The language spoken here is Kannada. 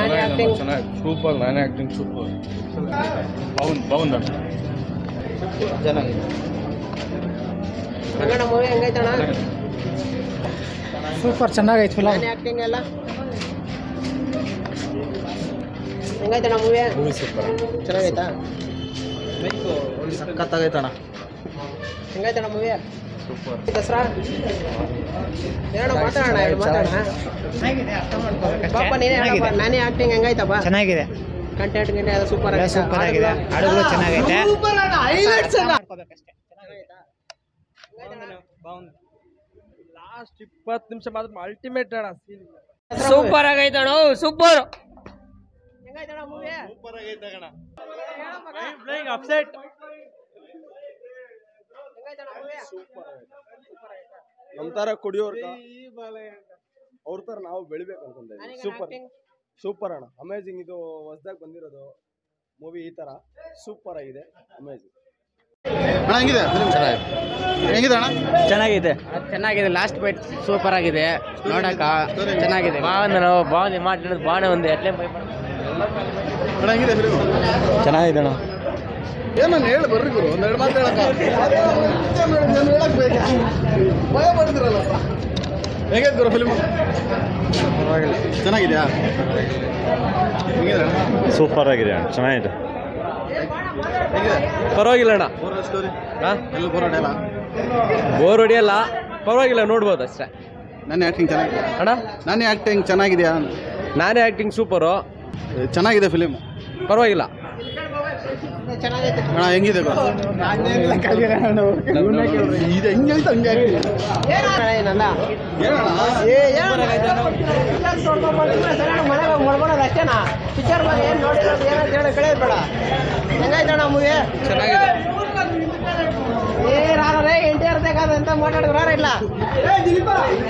నాని యాక్టింగ్ ಚೆನ್ನಾಗಿ ಸೂಪರ್ ನಾನೇ ಆ್ಯಕ್ಟಿಂಗ್ ಸೂಪರ್ ಬಾಗುಂದು ಬಾಗುಂದ ಚೆನ್ನಾಗಿದೆ ಕನ್ನಡ ಮೂವಿ ಹೆಂಗೈತಣ್ಣ ಸೂಪರ್ ಚೆನ್ನಾಗೈತೆ ಫಿಲಮ್ ನಾನಿ ಆಕ್ಟಿಂಗ್ ಎಲ್ಲ ಹೆಂಗೈತಣ್ಣ ಮೂವಿ ಮೂವಿ ಸೂಪರ್ ಚೆನ್ನಾಗೈತಾ ಸಖತ್ತಾಗೈತಣ್ಣ ಹೆಂಗೈತಣ್ಣ ಮೂವಿ ಸೂಪರ್ ದಸರಾ ಏನಣ್ಣ ಮಾತಾಡೋಣ ಎರಡು ಮಾತಾಡೋಣ ಪಾಪ ನೀನೇ ಹೇಳಪ್ಪ ನಾನೇ ಆಕ್ಟಿಂಗ್ ಹೆಂಗೈತಪ್ಪ ಚೆನ್ನಾಗಿದೆ ಕಂಟೆಂಟ್ ಗಿಂಟೆ ಎಲ್ಲ ಸೂಪರ್ ಎಲ್ಲ ಸೂಪರ್ ಆಗಿದೆ ಹಾಡುಗಳು ಚೆನ್ನಾಗೈತೆ ಲಾಸ್ಟ್ ಇಪ್ಪತ್ತು ನಿಮಿಷ ಮಾತ್ರ ಅಲ್ಟಿಮೇಟ್ ಅಣ್ಣ ಸೂಪರ್ ಆಗೈತಣ ಸೂಪರ್ ಹೆಂಗೈತಣ್ಣ ಮೂವಿ ಅಪ್ಸೆಟ್ ನಮ್ಮ ತರ ಕುಡಿಯೋರ್ ಅವ್ರ ತರ ನಾವು ಬೆಳಿಬೇಕು ಅನ್ಕೊಂತ ಇದ್ದೀವಿ ಸೂಪರ್ ಸೂಪರ್ ಅಣ್ಣ ಅಮೇಜಿಂಗ್ ಇದು ಹೊಸದಾಗಿ ಬಂದಿರೋದು ಮೂವಿ ಈ ತರ ಸೂಪರ್ ಆಗಿದೆ ಅಮೇಜಿಂಗ್ ಅಣ್ಣ ಹೆಂಗಿದೆ ಹೆಂಗಿದೆ ಅಣ್ಣ ಚೆನ್ನಾಗಿದೆ ಚೆನ್ನಾಗಿದೆ ಲಾಸ್ಟ್ ಬೈಟ್ ಸೂಪರ್ ಆಗಿದೆ ನೋಡಕ ಚೆನ್ನಾಗಿದೆ బాగుంది బాగుంది మాట్లాడేది బాగానే ఉంది ఎట్లే ಅಣ್ಣ ಹೆಂಗಿದೆ ಫಿಲ್ಮ್ ಚೆನ್ನಾಗಿದೆ ಅಣ್ಣ ಏನನ್ನ ಹೇಳಿ ಬರ್ರಿ ಗುರು ಒಂದೆರಡು ಮಾತು ಹೇಳಕ್ಕ ಹೇಳಕ್ ಬೇಕು ಭಯ ಪಡ್ತಿರಲ್ಲಪ್ಪ ಹೇಗೈತೆ ಗುರು ಫಿಲ್ಮ್ ಚೆನ್ನಾಗಿದೆಯಾ ಹೆಂಗಿದೆ ಅಣ್ಣ ಸೂಪರ್ ಆಗಿದೆ ಅಣ್ಣ ಚೆನ್ನಾಗಿದೆ ಹೇಗಿದೆ ಪರವಾಗಿಲ್ಲ ಅಣ್ಣ ಬೋರ್ ಸ್ಟೋರಿ ಹಾಂ ಎಲ್ಲ ಬೋರಾಡಲ್ಲ ಬೋರ್ ಹೊಡಿಯಲ್ಲ ಪರವಾಗಿಲ್ಲ ನೋಡ್ಬೋದು ಅಷ್ಟೇ ನನ್ನ ಆ್ಯಕ್ಟಿಂಗ್ ಚೆನ್ನಾಗಿದೆ ಅಣ್ಣ ನನ್ನ ಆ್ಯಕ್ಟಿಂಗ್ ಚೆನ್ನಾಗಿದೆಯಾ ನಾನೇ ಆ್ಯಕ್ಟಿಂಗ್ ಸೂಪರು ಚೆನ್ನಾಗಿದೆ ಫಿಲಿಮ್ ಪರವಾಗಿಲ್ಲ ಚೆನ್ನಾಗೈತೆ ಅಣ್ಣ ಹೆಂಗಿದೆ ಗುರು ಇದು ಹೆಂಗೈತೆ ಹಂಗೆ ಏನಣ್ಣ ಏನಂದ ಏ ಮನೆಗೆ ಹೋಗಿ ಮಡ್ಕೊಳೋದು ಅಷ್ಟೇನಾ ಪಿಕ್ಚರ್ ಬಗ್ಗೆ ಏನು ನೋಡಿರೋದು ಏನಂತ ಹೇಳಿ ಕಳಿಯೋದು ಬೇಡ ಹೆಂಗಾಯ್ತಣ್ಣ ಮೂವಿ ಚೆನ್ನಾಗಿದೆ ಏ ರಾರ ರೇ ಎನ್ ಟಿ ಆರ್ ಅಂತ ಮಾತಾಡಿದ್ರು ಇಲ್ಲ